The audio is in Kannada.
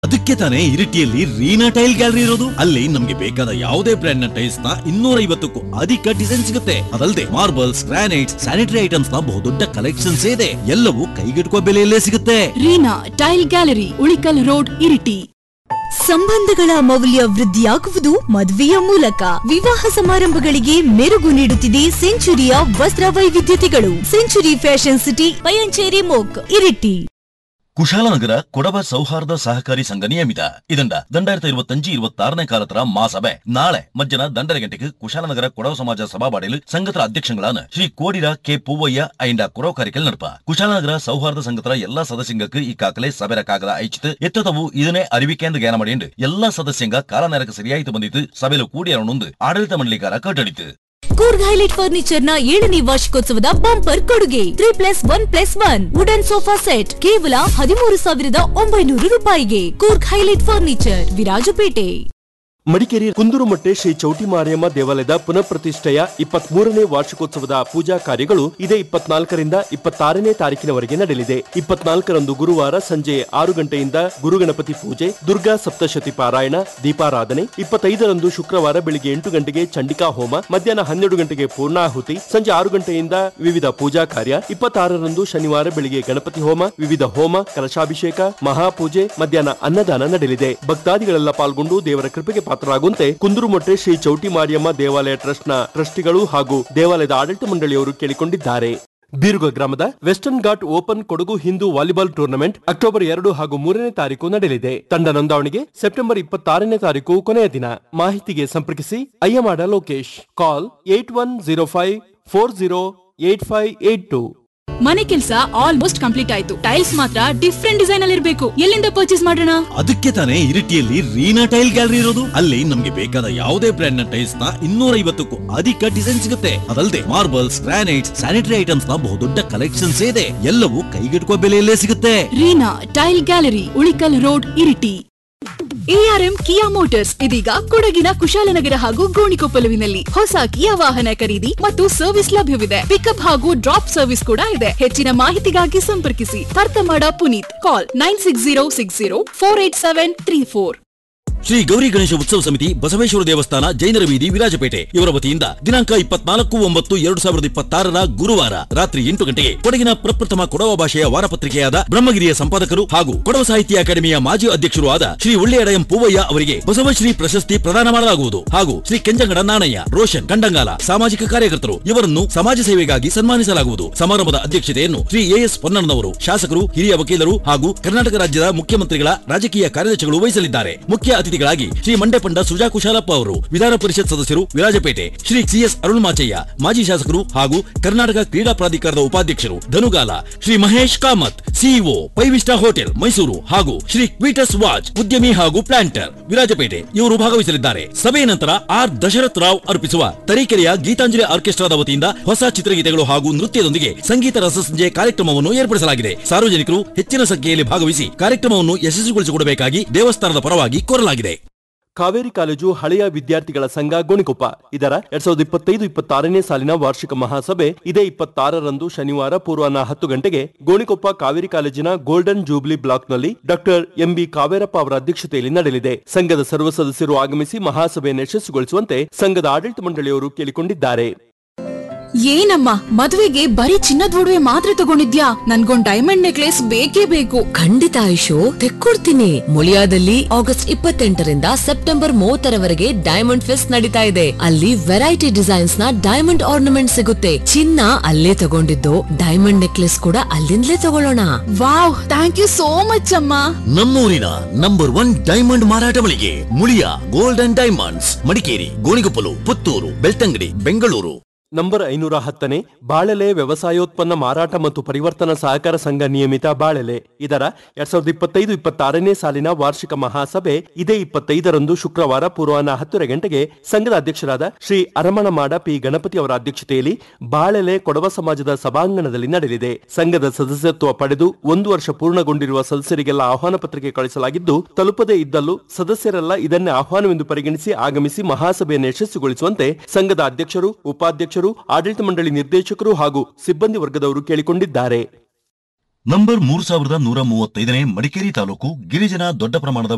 ಅದಕ್ಕೆ ತಾನೇ ಇರಿಟಿಯಲ್ಲಿ ರೀನಾ ಟೈಲ್ ಗ್ಯಾಲರಿ ಇರೋದು ಅಲ್ಲಿ ನಮ್ಗೆ ಬೇಕಾದ ಯಾವುದೇ ಬ್ರ್ಯಾಂಡ್ ನ ಟೈಲ್ಸ್ ನ ಇನ್ನೂರ ಐವತ್ತಕ್ಕೂ ಅಧಿಕ ಡಿಸೈನ್ ಸಿಗುತ್ತೆ ಅದಲ್ಲದೆ ಮಾರ್ಬಲ್ಸ್ ಗ್ರಾನೈಟ್ಸ್ ಸ್ಯಾನಿಟರಿ ಐಟಮ್ಸ್ ನ ಬಹುದೊಡ್ಡ ಕಲೆಕ್ಷನ್ಸ್ ಇದೆ ಎಲ್ಲವೂ ಕೈಗೆಟುಕುವ ಬೆಲೆಯಲ್ಲೇ ಸಿಗುತ್ತೆ Reena tile gallery Ulikal road Iritty ಸಂಬಂಧಗಳ ಮೌಲ್ಯ ವೃದ್ಧಿಯಾಗುವುದು ಮದುವೆಯ ಮೂಲಕ ವಿವಾಹ ಸಮಾರಂಭಗಳಿಗೆ ಮೆರುಗು ನೀಡುತ್ತಿದೆ ಸೆಂಚುರಿಯ ವಸ್ತ್ರ ವೈವಿಧ್ಯತೆಗಳು ಸೆಂಚುರಿ ಫ್ಯಾಷನ್ ಸಿಟಿ ಪಯಂಚೇರಿ ಮೋಕ್ ಇರಿಟಿ ಕುಶಾಲನಗರ ಕೊಡವ ಸೌಹಾರ್ದ ಸಹಕಾರಿ ಸಂಘ ನಿಯಮಿತ ಇದರಿಂದ ದಂಡಾಯಿರത്തി ഇരുപത്തഞ്ച് ഇരുപത്തി കാലത്തറ മാസഭೆ നാളെ മജ്ജന രണ്ടര ഗಂಟೆಗೆ ಕುಶಾಲನಗರ ಕೊಡವ ಸಮಾಜ ಸಭಾಬಾಡಿಲು ಸಂಘತರ ಅಧ್ಯಕ್ಷಗಳಾன ಶ್ರೀ ಕೋಡಿರ ಕೆ ಪೂವಯ್ಯ ಐಂಡ ಕುರವ ಕಾರಿಕಲ್ ನಡಪ ಕುಶಾಲನಗರ ಸೌಹಾರ್ದ ಸಂಘತರ ಎಲ್ಲಾ ಸದಸ್ಯಂಗಕ್ಕೆ ಈ ಕಾಕಲೆ ಸಭೆರ ಕಾಗದ ಐಚಿತು ಎತ್ತದವು ಇದನ್ನೇ ಅರಿವಿಕೆಂದು ಜ್ಞಾನ ಮಾಡಿಂಡು ಎಲ್ಲಾ ಸದಸ್ಯಂಗ ಕಾಲನೇರಕ್ಕೆ ಸರಿಯಾಯಿತು ಬಂದಿತ್ತು ಸಭೆಲು ಕೂಡಿಯರೊಂದು ಆಡಳಿತ ಮಂಡಳಿಗಾರ ಕಟ್ಟಡಿತು ಕೂರ್ಗ್ ಹೈಲೈಟ್ ಫರ್ನಿಚರ್ ನ ಏಳನೇ ವಾರ್ಷಿಕೋತ್ಸವದ ಬಂಪರ್ ಕೊಡುಗೆ three plus one plus one wooden sofa set ಕೇವಲ ಹದಿಮೂರು ಸಾವಿರದ ಒಂಬೈನೂರು ರೂಪಾಯಿಗೆ ಕೂರ್ಗ್ ಹೈಲೈಟ್ ಫರ್ನಿಚರ್ ವಿರಾಜಪೇಟೆ ಮಡಿಕೇರಿ ಕುಂದೂರುಮಟ್ಟೆ ಶ್ರೀ ಚೌಟಿ ಮಾರಿಯಮ್ಮ ದೇವಾಲಯದ ಪುನಃ ಪ್ರತಿಷ್ಠೆಯ ಇಪ್ಪತ್ಮೂರನೇ ವಾರ್ಷಿಕೋತ್ಸವದ ಪೂಜಾ ಕಾರ್ಯಗಳು ಇದೇ ಇಪ್ಪತ್ನಾಲ್ಕರಿಂದ ಇಪ್ಪತ್ತಾರನೇ ತಾರೀಕಿನವರೆಗೆ ನಡೆಯಲಿದೆ ಇಪ್ಪತ್ನಾಲ್ಕರಂದು ಗುರುವಾರ ಸಂಜೆ ಆರು ಗಂಟೆಯಿಂದ ಗುರುಗಣಪತಿ ಪೂಜೆ ದುರ್ಗಾ ಸಪ್ತಶತಿ ಪಾರಾಯಣ ದೀಪಾರಾಧನೆ ಇಪ್ಪತ್ತೈದರಂದು ಶುಕ್ರವಾರ ಬೆಳಿಗ್ಗೆ ಎಂಟು ಗಂಟೆಗೆ ಚಂಡಿಕಾ ಹೋಮ ಮಧ್ಯಾಹ್ನ ಹನ್ನೆರಡು ಗಂಟೆಗೆ ಪೂರ್ಣಾಹುತಿ ಸಂಜೆ ಆರು ಗಂಟೆಯಿಂದ ವಿವಿಧ ಪೂಜಾ ಕಾರ್ಯ ಇಪ್ಪತ್ತಾರರಂದು ಶನಿವಾರ ಬೆಳಿಗ್ಗೆ ಗಣಪತಿ ಹೋಮ ವಿವಿಧ ಹೋಮ ಕಲಶಾಭಿಷೇಕ ಮಹಾಪೂಜೆ ಮಧ್ಯಾಹ್ನ ಅನ್ನದಾನ ನಡೆಯಲಿದೆ ಭಕ್ತಾದಿಗಳೆಲ್ಲ ಪಾಲ್ಗೊಂಡು ದೇವರ ಕೃಪೆಗೆ ಪಾತ್ರರಾಗುವಂತೆ ಕುಂದೂರುಮೊಟ್ಟೆ ಶ್ರೀ ಚೌಟಿ ಮಾರಿಯಮ್ಮ ದೇವಾಲಯ ಟ್ರಸ್ಟ್ನ ಟ್ರಸ್ಟಿಗಳು ಹಾಗೂ ದೇವಾಲಯದ ಆಡಳಿತ ಮಂಡಳಿಯವರು ಕೇಳಿಕೊಂಡಿದ್ದಾರೆ ಬೀರುಗ ಗ್ರಾಮದ western ghat open Kodagu Hindu volleyball tournament October ಎರಡು ಹಾಗೂ ಮೂರನೇ ತಾರೀಕು ನಡೆಯಲಿದೆ ತಂಡ ನೋಂದಾವಣಿಗೆ ಸೆಪ್ಟೆಂಬರ್ ಇಪ್ಪತ್ತಾರನೇ ತಾರೀಕು ಕೊನೆಯ ದಿನ ಮಾಹಿತಿಗೆ ಸಂಪರ್ಕಿಸಿ Ayyamada Lokesh call eight one zero five four zero eight five eight two ಮನೆ ಕೆಲಸ ಆಲ್ಮೋಸ್ಟ್ ಕಂಪ್ಲೀಟ್ ಆಯ್ತು ಟೈಲ್ಸ್ ಮಾತ್ರ ಡಿಫ್ರೆಂಟ್ ಡಿಸೈನ್ ಅಲ್ಲಿ ಇರಬೇಕು ಎಲ್ಲಿಂದ ಪರ್ಚೇಸ್ ಮಾಡೋಣ ಅದಕ್ಕೆ ತಾನೇ ಇರಿಟಿಯಲ್ಲಿ ರೀನಾ ಟೈಲ್ ಗ್ಯಾಲರಿ ಇರೋದು ಅಲ್ಲಿ ನಮ್ಗೆ ಬೇಕಾದ ಯಾವುದೇ ಬ್ರ್ಯಾಂಡ್ ನ ಟೈಲ್ಸ್ ನ ಇನ್ನೂರ ಐವತ್ತಕ್ಕೂ ಅಧಿಕ ಡಿಸೈನ್ ಸಿಗುತ್ತೆ ಅದಲ್ಲದೆ ಮಾರ್ಬಲ್ಸ್ ಗ್ರಾನೈಟ್ಸ್ ಸ್ಯಾನಿಟರಿ ಐಟಮ್ಸ್ ನ ಬಹುದೊಡ್ಡ ಕಲೆಕ್ಷನ್ಸ್ ಇದೆ ಎಲ್ಲವೂ ಕೈಗೆಟುಕುವ ಬೆಲೆಯಲ್ಲೇ ಸಿಗುತ್ತೆ Reena tile gallery Ulikal road Iritty ARM Kia motors ಇದೀಗ ಕೊಡಗಿನ ಕುಶಾಲನಗರ ಹಾಗೂ ಗೋಣಿಕೊಪ್ಪಲುವಿನಲ್ಲಿ ಹೊಸ ಕಿಯಾ ವಾಹನ ಖರೀದಿ ಮತ್ತು ಸರ್ವಿಸ್ ಲಭ್ಯವಿದೆ ಪಿಕಪ್ ಹಾಗೂ ಡ್ರಾಪ್ ಸರ್ವಿಸ್ ಕೂಡ ಇದೆ ಹೆಚ್ಚಿನ ಮಾಹಿತಿಗಾಗಿ ಸಂಪರ್ಕಿಸಿ Tharthamada Puneeth call nine six zero six zero four eight seven three four Shri Gowri Ganesha ಉತ್ಸವ ಸಮಿತಿ ಬಸವೇಶ್ವರ ದೇವಸ್ಥಾನ ಜೈನರ ಬೀದಿ ವಿರಾಜಪೇಟೆ ಇವರ ವತಿಯಿಂದ ದಿನಾಂಕ ಇಪ್ಪತ್ನಾಲ್ಕು ಒಂಬತ್ತು ಎರಡು ಸಾವಿರದ ಇಪ್ಪತ್ತಾರರ ಗುರುವಾರ ರಾತ್ರಿ ಎಂಟು ಗಂಟೆಗೆ ಕೊಡಗಿನ ಪ್ರಪ್ರಥಮ ಕೊಡವ ಭಾಷೆಯ ವಾರಪತ್ರಿಕೆಯಾದ ಬ್ರಹ್ಮಗಿರಿಯ ಸಂಪಾದಕರು ಹಾಗೂ ಕೊಡವ ಸಾಹಿತ್ಯ ಅಕಾಡೆಮಿಯ ಮಾಜಿ ಅಧ್ಯಕ್ಷರು ಆದ ಶ್ರೀ ಒಳ್ಳೆಯಡ ಎಂ ಪೂವಯ್ಯ ಅವರಿಗೆ ಬಸವಶ್ರೀ ಪ್ರಶಸ್ತಿ ಪ್ರದಾನ ಮಾಡಲಾಗುವುದು ಹಾಗೂ ಶ್ರೀ ಕೆಂಜಂಗಡ ನಾಣಯ್ಯ ರೋಷನ್ ಕಂಡಂಗಾಲ ಸಾಮಾಜಿಕ ಕಾರ್ಯಕರ್ತರು ಇವರನ್ನು ಸಮಾಜ ಸೇವೆಗಾಗಿ ಸನ್ಮಾನಿಸಲಾಗುವುದು ಸಮಾರಂಭದ ಅಧ್ಯಕ್ಷತೆಯನ್ನು ಶ್ರೀ ಎಎಸ್ ಪೊನ್ನಣ್ಣನವರು ಶಾಸಕರು ಹಿರಿಯ ವಕೀಲರು ಹಾಗೂ ಕರ್ನಾಟಕ ರಾಜ್ಯದ ಮುಖ್ಯಮಂತ್ರಿಗಳ ರಾಜಕೀಯ ಕಾರ್ಯದರ್ಶಿಗಳು ವಹಿಸಲಿದ್ದಾರೆ ಮುಖ್ಯ ಅತಿಥಿಗಳಾಗಿ ಶ್ರೀ ಮಂಡೆಪಂಡ ಸುಜಾ ಕುಶಾಲಪ್ಪ ಅವರು ವಿಧಾನ ಪರಿಷತ್ ಸದಸ್ಯರು ವಿರಾಜಪೇಟೆ ಶ್ರೀ ಸಿಎಸ್ ಅರುಳ್ಮಾಚಯ್ಯ ಮಾಜಿ ಶಾಸಕರು ಹಾಗೂ ಕರ್ನಾಟಕ ಕ್ರೀಡಾ ಪ್ರಾಧಿಕಾರದ ಉಪಾಧ್ಯಕ್ಷರು ಧನುಗಾಲ ಶ್ರೀ ಮಹೇಶ್ ಕಾಮತ್ ಸಿಇಒ ಪೈವಿಸ್ಟಾ ಹೋಟೆಲ್ ಮೈಸೂರು ಹಾಗೂ ಶ್ರೀ ಕ್ವೀಟಸ್ ವಾಚ್ ಉದ್ಯಮಿ ಹಾಗೂ ಪ್ಲಾಂಟರ್ ವಿರಾಜಪೇಟೆ ಇವರು ಭಾಗವಹಿಸಲಿದ್ದಾರೆ ಸಭೆಯ ನಂತರ ಆರ್ ದಶರಥ್ ರಾವ್ ಅರ್ಪಿಸುವ ತರೀಕೆರೆಯ ಗೀತಾಂಜಲಿ ಆರ್ಕೆಸ್ಟ್ರಾದ ವತಿಯಿಂದ ಹೊಸ ಚಿತ್ರಗೀತೆಗಳು ಹಾಗೂ ನೃತ್ಯದೊಂದಿಗೆ ಸಂಗೀತ ರಸಸಂಜೆ ಕಾರ್ಯಕ್ರಮವನ್ನು ಏರ್ಪಡಿಸಲಾಗಿದೆ ಸಾರ್ವಜನಿಕರು ಹೆಚ್ಚಿನ ಸಂಖ್ಯೆಯಲ್ಲಿ ಭಾಗವಹಿಸಿ ಕಾರ್ಯಕ್ರಮವನ್ನು ಯಶಸ್ವಿಗೊಳಿಸಿಕೊಡಬೇಕಾಗಿ ದೇವಸ್ಥಾನದ ಪರವಾಗಿ ಕೋರಲಾಗಿದೆ ಕಾವೇರಿ ಕಾಲೇಜು ಹಳೆಯ ವಿದ್ಯಾರ್ಥಿಗಳ ಸಂಘ ಗೋಣಿಕೊಪ್ಪ ಇದರ ಎರಡ್ ಸಾವಿರದ ಇಪ್ಪತ್ತೈದು ಇಪ್ಪತ್ತಾರನೇ ಸಾಲಿನ ವಾರ್ಷಿಕ ಮಹಾಸಭೆ ಇದೇ ಇಪ್ಪತ್ತಾರರಂದು ಶನಿವಾರ ಪೂರ್ವಾಹ್ನ ಹತ್ತು ಗಂಟೆಗೆ ಗೋಣಿಕೊಪ್ಪ ಕಾವೇರಿ ಕಾಲೇಜಿನ ಗೋಲ್ಡನ್ ಜೂಬ್ಲಿ ಬ್ಲಾಕ್ನಲ್ಲಿ ಡಾಕ್ಟರ್ ಎಂಬಿ ಕಾವೇರಪ್ಪ ಅವರ ಅಧ್ಯಕ್ಷತೆಯಲ್ಲಿ ನಡೆಯಲಿದೆ ಸಂಘದ ಸರ್ವ ಸದಸ್ಯರು ಆಗಮಿಸಿ ಮಹಾಸಭೆಯನ್ನು ಯಶಸ್ವಿಗೊಳಿಸುವಂತೆ ಸಂಘದ ಆಡಳಿತ ಮಂಡಳಿಯವರು ಕೇಳಿಕೊಂಡಿದ್ದಾರೆ ಏನಮ್ಮ ಮದುವೆಗೆ ಬರೀ ಚಿನ್ನದ ಒಡವೆ ಮಾತ್ರ ತಗೊಂಡಿದ್ಯಾ ನನ್ಗೊಂದ್ ಡೈಮಂಡ್ ನೆಕ್ಲೆಸ್ ಬೇಕೇ ಬೇಕು ಖಂಡಿತ ಆಯುಷು ತೆಕ್ಕೊಡ್ತೀನಿ ಮುಳಿಯಾದಲ್ಲಿ ಆಗಸ್ಟ್ ಇಪ್ಪತ್ತೆಂಟರಿಂದ ಸೆಪ್ಟೆಂಬರ್ ಮೂವತ್ತರವರೆಗೆ ಡೈಮಂಡ್ ಫೆಸ್ಟ್ ನಡೀತಾ ಇದೆ ಅಲ್ಲಿ ವೆರೈಟಿ ಡಿಸೈನ್ಸ್ ನ ಡೈಮಂಡ್ ಆರ್ನಮೆಂಟ್ ಸಿಗುತ್ತೆ ಚಿನ್ನ ಅಲ್ಲೇ ತಗೊಂಡಿದ್ದು ಡೈಮಂಡ್ ನೆಕ್ಲೆಸ್ ಕೂಡ ಅಲ್ಲಿಂದಲೇ ತಗೊಳ್ಳೋಣ wow thank you so much ಅಮ್ಮ ನಮ್ಮೂರಿನ ನಂಬರ್ ಒನ್ ಡೈಮಂಡ್ ಮಾರಾಟ ಮಳಿಗೆ Muliya golden diamonds Madikeri Gonikoppal Puttur Belthangady Bengaluru number ಐನೂರ ಹತ್ತನೇ ಬಾಳೆಲೆ ವ್ಯವಸಾಯೋತ್ಪನ್ನ ಮಾರಾಟ ಮತ್ತು ಪರಿವರ್ತನಾ ಸಹಕಾರ ಸಂಘ ನಿಯಮಿತ ಬಾಳೆಲೆ ಇದರ ಎರಡ್ ಸಾವಿರದ ಇಪ್ಪತ್ತೈದು ಇಪ್ಪತ್ತಾರನೇ ಸಾಲಿನ ವಾರ್ಷಿಕ ಮಹಾಸಭೆ ಇದೇ ಇಪ್ಪತ್ತೈದರಂದು ಶುಕ್ರವಾರ ಪೂರ್ವಾಹ್ನ ಹತ್ತರ ಗಂಟೆಗೆ ಸಂಘದ ಅಧ್ಯಕ್ಷರಾದ ಶ್ರೀ ಅರಮಣಮಾಡ ಪಿ ಗಣಪತಿ ಅವರ ಅಧ್ಯಕ್ಷತೆಯಲ್ಲಿ ಬಾಳೆಲೆ ಕೊಡವ ಸಮಾಜದ ಸಭಾಂಗಣದಲ್ಲಿ ನಡೆಯಲಿದೆ ಸಂಘದ ಸದಸ್ಯತ್ವ ಪಡೆದು ಒಂದು ವರ್ಷ ಪೂರ್ಣಗೊಂಡಿರುವ ಸದಸ್ಯರಿಗೆಲ್ಲ ಆಹ್ವಾನ ಪತ್ರಿಕೆ ಕಳಿಸಲಾಗಿದ್ದು ತಲುಪದೇ ಇದ್ದಲ್ಲೂ ಸದಸ್ಯರೆಲ್ಲ ಇದನ್ನೇ ಆಹ್ವಾನವೆಂದು ಪರಿಗಣಿಸಿ ಆಗಮಿಸಿ ಮಹಾಸಭೆಯನ್ನು ಯಶಸ್ವಿಗೊಳಿಸುವಂತೆ ಸಂಘದ ಅಧ್ಯಕ್ಷರು ಉಪಾಧ್ಯಕ್ಷರು ಆಡಳಿತ ಮಂಡಳಿ ನಿರ್ದೇಶಕರು ಹಾಗೂ ಸಿಬ್ಬಂದಿ ವರ್ಗದವರು ಕೇಳಿಕೊಂಡಿದ್ದಾರೆ ನಂಬರ್ ಮೂರು ಸಾವಿರದ ನೂರ ಮೂವತ್ತೈದನೇ ಮಡಿಕೇರಿ ತಾಲೂಕು ಗಿರಿಜನ ದೊಡ್ಡ ಪ್ರಮಾಣದ